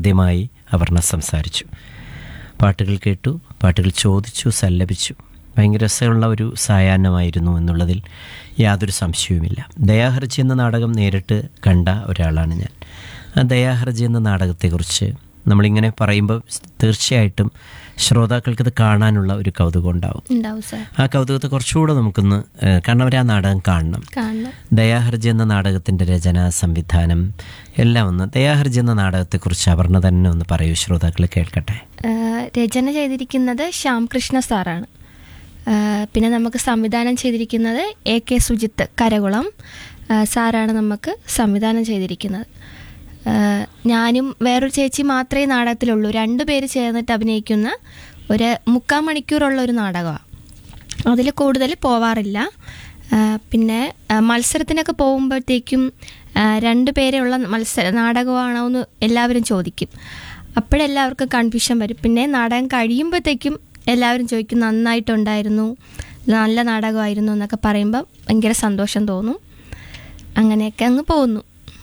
ഹൃദ്യമായി അപർണ സംസാരിച്ചു പാട്ടുകൾ കേട്ടു പാട്ടുകൾ ചോദിച്ചു സല്ലപിച്ചു ഭയങ്കര രസമുള്ള ഒരു സായാഹ്നമായിരുന്നു എന്നുള്ളതിൽ യാതൊരു സംശയവുമില്ല ദയാഹർജി എന്ന നാടകം നേരിട്ട് കണ്ട ഒരാളാണ് ഞാൻ ആ ദയാഹർജി എന്ന നാടകത്തെക്കുറിച്ച് നമ്മളിങ്ങനെ പറയുമ്പോൾ തീർച്ചയായിട്ടും ശ്രോതാക്കൾക്കത് കാണാനുള്ള ഒരു കൗതുകം ഉണ്ടാവും ഉണ്ടാവും സാർ ആ കൗതുകത്തെ കുറച്ചുകൂടെ നമുക്കൊന്ന് ഏഹ്, കാരണം അവർ ആ നാടകം കാണണം കാണണം ദയാഹർജി എന്ന നാടകത്തിൻ്റെ രചന സംവിധാനം എല്ലാം ഒന്ന് ദയാഹർജി എന്ന നാടകത്തെക്കുറിച്ച് അപർണ തന്നെ ഒന്ന് പറയൂ ശ്രോതാക്കൾ കേൾക്കട്ടെ ആഹ് രചന ചെയ്തിരിക്കുന്നത് ശ്യാം കൃഷ്ണ സാറാണ് ആഹ് പിന്നെ നമുക്ക് സംവിധാനം ചെയ്തിരിക്കുന്നത് എ കെ സുജിത്ത് കരകുളം ആഹ് സാറാണ് നമുക്ക് സംവിധാനം ചെയ്തിരിക്കുന്നത് ആഹ് ഞാനും വേറൊരു ചേച്ചി മാത്രമേ നാടകത്തിലുള്ളൂ രണ്ടു പേര് ചേർന്നിട്ട് അഭിനയിക്കുന്ന ഒരു മുക്കാൽ മണിക്കൂറുള്ള ഒരു നാടകമാണ് അതിൽ കൂടുതൽ പോവാറില്ല ആ, പിന്നെ ആ, മത്സരത്തിനൊക്കെ പോകുമ്പോഴത്തേക്കും ആ, രണ്ട് പേരെയുള്ള മത്സര നാടകമാണോ എന്ന് എല്ലാവരും ചോദിക്കും അപ്പോഴെല്ലാവർക്കും കൺഫ്യൂഷൻ വരും പിന്നെ നാടകം കഴിയുമ്പോഴത്തേക്കും എല്ലാവരും ചോദിക്കും നന്നായിട്ടുണ്ടായിരുന്നു നല്ല നാടകമായിരുന്നു എന്നൊക്കെ പറയുമ്പോൾ ഭയങ്കര സന്തോഷം തോന്നും അങ്ങനെയൊക്കെ അങ്ങ് പോകുന്നു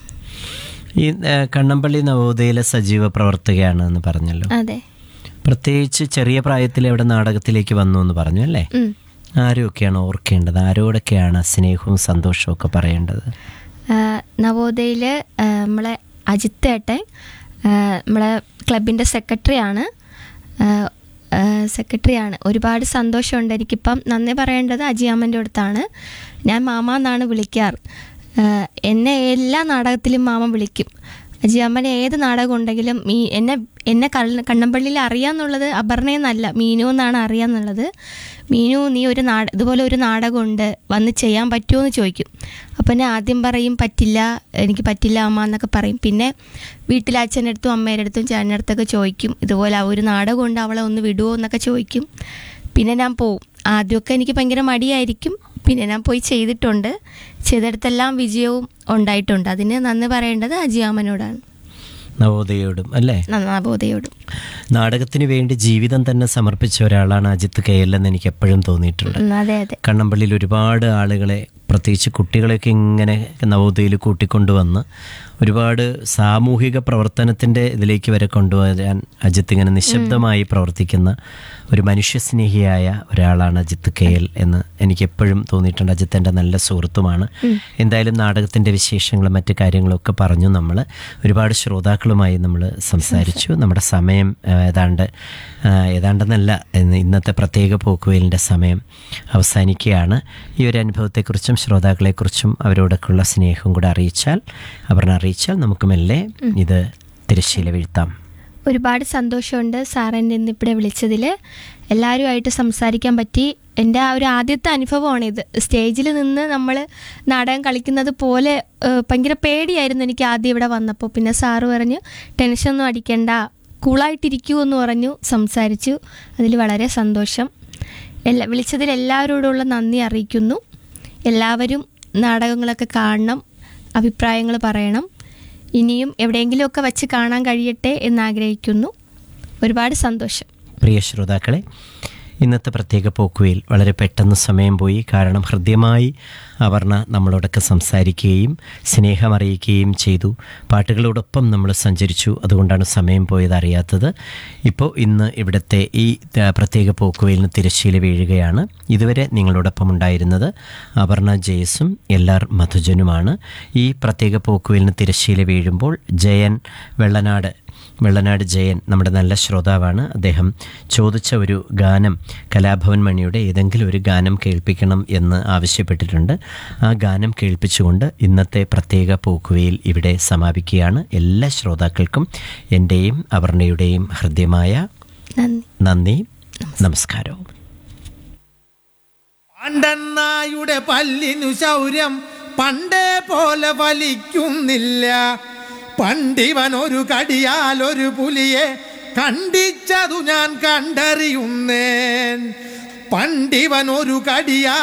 ഈ ഏഹ്, കണ്ണമ്പള്ളി നവോദയയിലെ സജീവ പ്രവർത്തകയാണ് എന്ന് പറഞ്ഞല്ലോ അതെ പ്രത്യേകിച്ച് ചെറിയ പ്രായത്തിൽ അവിടെ നാടകത്തിലേക്ക് വന്നു എന്ന് പറഞ്ഞു അല്ലേ ഉം. ആരൊക്കെയാണ് ഓർക്കേണ്ടത് ആരോടൊക്കെയാണ് സ്നേഹവും സന്തോഷവും ഒക്കെ പറയേണ്ടത് നവോദയയിൽ നമ്മളെ അജിത്ത് ഏട്ടൻ ആ, നമ്മളെ ക്ലബിൻ്റെ സെക്രട്ടറിയാണ് സെക്രട്ടറിയാണ് ഒരുപാട് സന്തോഷമുണ്ട് എനിക്കിപ്പം നന്ദി പറയേണ്ടത് അജിയാമ്മൻ്റെ അടുത്താണ് ഞാൻ മാമ എന്നാണ് വിളിക്കാറ് ആ, എന്നെ എല്ലാ നാടകത്തിലും മാമ വിളിക്കും അജിയാമ്മനെ ഏത് നാടകം ഉണ്ടെങ്കിലും മീ എന്നെ എന്നെ കള്ള കണ്ണമ്പള്ളിയിൽ അറിയാമെന്നുള്ളത് അപർണയെന്നല്ല മീനു എന്നാണ് അറിയാമെന്നുള്ളത് മീനു നീ ഒരു നാട ഇതുപോലെ ഒരു നാടകമുണ്ട് വന്ന് ചെയ്യാൻ പറ്റുമോ എന്ന് ചോദിക്കും അപ്പം ഞാൻ ആദ്യം പറയും പറ്റില്ല എനിക്ക് പറ്റില്ല അമ്മ എന്നൊക്കെ പറയും പിന്നെ വീട്ടിലെ അച്ഛൻ്റെ അടുത്തും അമ്മയുടെ അടുത്തും ചേട്ടൻ്റെ അടുത്തൊക്കെ ചോദിക്കും ഇതുപോലെ ആ ഒരു നാടകമുണ്ട് അവളെ ഒന്ന് വിടുമോ എന്നൊക്കെ ചോദിക്കും പിന്നെ ഞാൻ പോവും ആദ്യമൊക്കെ എനിക്ക് ഭയങ്കര മടിയായിരിക്കും പിന്നെ ഞാൻ പോയി ചെയ്തിട്ടുണ്ട് ചെയ്തെടുത്തെല്ലാം വിജയവും ഉണ്ടായിട്ടുണ്ട് അതിന് നന്ദി പറയേണ്ടത് അജിയാമ്മനോടാണ് നവോദയയോടും അല്ലേ നന്നാബോധയോടും നാടകത്തിന് വേണ്ടി ജീവിതം തന്നെ സമർപ്പിച്ച ഒരാളാണ് അജിത്ത് കെ എൽ എന്ന് എനിക്ക് എപ്പോഴും തോന്നിയിട്ടുണ്ട് ഉം, അതെ അതെ കണ്ണമ്പള്ളിയിൽ ഒരുപാട് ആളുകളെ പ്രത്യേകിച്ച് കുട്ടികളെയൊക്കെ ഇങ്ങനെ നവോദയയിൽ കൂട്ടിക്കൊണ്ടുവന്ന് ഒരുപാട് സാമൂഹിക പ്രവർത്തനത്തിൻ്റെ ഇതിലേക്ക് വരെ കൊണ്ടുവരാൻ അജിത്ത് ഇങ്ങനെ നിശബ്ദമായി പ്രവർത്തിക്കുന്ന ഒരു മനുഷ്യസ്നേഹിയായ ഒരാളാണ് അജിത്ത് കെ എൽ എന്ന് എനിക്ക് എപ്പോഴും തോന്നിയിട്ടുണ്ട് അജിത്ത് എൻ്റെ നല്ല സുഹൃത്തുമാണ് എന്തായാലും നാടകത്തിൻ്റെ വിശേഷങ്ങളും മറ്റു കാര്യങ്ങളൊക്കെ പറഞ്ഞു നമ്മൾ ഒരുപാട് ശ്രോതാക്കളുമായി നമ്മൾ സംസാരിച്ചു നമ്മുടെ സമയം ആ, ഏതാണ്ട് ആ, ഏതാണ്ടെന്നല്ല ഇന്ന് ഇന്നത്തെ പ്രത്യേക പോക്കുവെയിലിൻ്റെ സമയം അവസാനിക്കുകയാണ് ഈ ഒരു അനുഭവത്തെക്കുറിച്ചും ശ്രോതാക്കളെക്കുറിച്ചും അവരോടൊക്കെയുള്ള സ്നേഹവും കൂടെ അറിയിച്ചാൽ അവരെ അറിയിച്ചാൽ നമുക്ക് മെല്ലെ ഇത് തിരശ്ശീല വീഴ്ത്താം ഒരുപാട് സന്തോഷമുണ്ട് സാർ എന്നെ ഇന്നിവിടെ വിളിച്ചതിൽ എല്ലാവരുമായിട്ട് സംസാരിക്കാൻ പറ്റി എൻ്റെ ആ ഒരു ആദ്യത്തെ അനുഭവമാണിത് സ്റ്റേജിൽ നിന്ന് നമ്മൾ നാടകം കളിക്കുന്നത് പോലെ ഏഹ്, ഭയങ്കര പേടിയായിരുന്നു എനിക്ക് ആദ്യം ഇവിടെ വന്നപ്പോൾ പിന്നെ സാറ് പറഞ്ഞു ടെൻഷനൊന്നും അടിക്കണ്ട കൂളായിട്ടിരിക്കൂ എന്ന് പറഞ്ഞു സംസാരിച്ചു അതിൽ വളരെ സന്തോഷം എല്ലാ വിളിച്ചതിൽ എല്ലാവരോടുള്ള നന്ദി അറിയിക്കുന്നു എല്ലാവരും നാടകങ്ങളൊക്കെ കാണണം അഭിപ്രായങ്ങൾ പറയണം ഇനിയും എവിടെയെങ്കിലുമൊക്കെ വച്ച് കാണാൻ കഴിയട്ടെ എന്നാഗ്രഹിക്കുന്നു ഒരുപാട് സന്തോഷം പ്രിയ ശ്രോതാക്കളെ ഇന്നത്തെ പ്രത്യേക പോക്കുവയിൽ വളരെ പെട്ടെന്ന് സമയം പോയി കാരണം ഹൃദ്യമായി അവർണ നമ്മളോടൊക്കെ സംസാരിക്കുകയും സ്നേഹമറിയിക്കുകയും ചെയ്തു പാട്ടുകളോടൊപ്പം നമ്മൾ സഞ്ചരിച്ചു അതുകൊണ്ടാണ് സമയം പോയത് അറിയാത്തത് ഇപ്പോൾ ഇന്ന് ഇവിടുത്തെ ഈ ആ, പ്രത്യേക പോക്കുവയിലിന് തിരശ്ശീല വീഴുകയാണ് ഇതുവരെ നിങ്ങളോടൊപ്പം ഉണ്ടായിരുന്നത് അപർണ ജയസും എൽ ആർ മധുജനുമാണ് ഈ പ്രത്യേക പോക്കുവയിലിന് തിരശ്ശീല വീഴുമ്പോൾ ജയൻ വെള്ളനാട് വെള്ളനാട് ജയൻ നമ്മുടെ നല്ല ശ്രോതാവാണ് അദ്ദേഹം ചോദിച്ച ഒരു ഗാനം കലാഭവൻ മണിയുടെ ഏതെങ്കിലും ഒരു ഗാനം കേൾപ്പിക്കണം എന്ന് ആവശ്യപ്പെട്ടിട്ടുണ്ട് ആ ഗാനം കേൾപ്പിച്ചുകൊണ്ട് ഇന്നത്തെ പ്രത്യേക പോക്കുവയിൽ ഇവിടെ സമാപിക്കുകയാണ് എല്ലാ ശ്രോതാക്കൾക്കും എൻ്റെയും അപർണയുടെയും ഹൃദ്യമായ നന്ദി നന്ദി നമസ്കാരവും പാണ്ഡണ്ണായുടെ പല്ലിനു ശൗര്യം പണ്ടേ പോലെ വലിക്കുന്നില്ല പണ്ടിവൻ ഒരു കടിയാൽ ഒരു പുലിയെ കണ്ടിച്ചതു ഞാൻ കണ്ടറിയുന്നേൻ പണ്ടിവൻ ഒരു കടിയാൽ